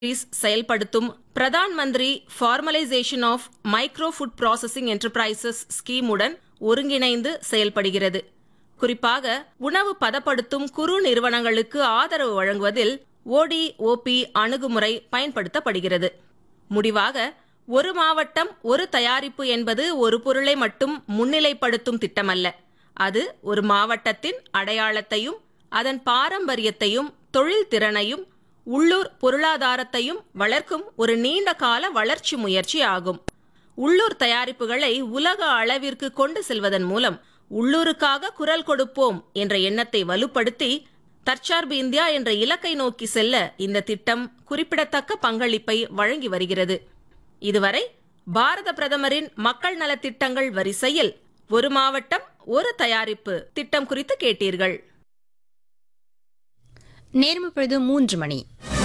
industries செயல்படுத்தும் Pradhan Mantri formalisation of micro food processing enterprises ஸ்கீமுடன் ஒருங்கிணைந்து செயல்படுகிறது குறிப்பாக உணவு பதப்படுத்தும் குறு நிறுவனங்களுக்கு ஆதரவு வழங்குவதில் ஓடி ஓபி அணுகுமுறை பயன்படுத்தப்படுகிறது முடிவாக ஒரு மாவட்டம் ஒரு தயாரிப்பு என்பது ஒரு பொருளை மட்டும் முன்னிலைப்படுத்தும் திட்டமல்ல அது ஒரு மாவட்டத்தின் அடையாளத்தையும் அதன் பாரம்பரியத்தையும் தொழில் திறனையும் உள்ளூர் பொருளாதாரத்தையும் வளர்க்கும் ஒரு நீண்ட கால வளர்ச்சி முயற்சி ஆகும் உள்ளூர் தயாரிப்புகளை உலக அளவிற்கு கொண்டு செல்வதன் மூலம் உள்ளூருக்காக குரல் கொடுப்போம் என்ற எண்ணத்தை வலுப்படுத்தி தற்சார்பு இந்தியா என்ற இலக்கை நோக்கி செல்ல இந்த திட்டம் குறிப்பிடத்தக்க பங்களிப்பை வழங்கி வருகிறது இதுவரை பாரத பிரதமரின் மக்கள் நலத்திட்டங்கள் வரிசையில் ஒரு மாவட்டம் ஒரு தயாரிப்பு திட்டம் குறித்து கேட்டீர்கள் நேரம் இப்பொழுது மூன்று மணி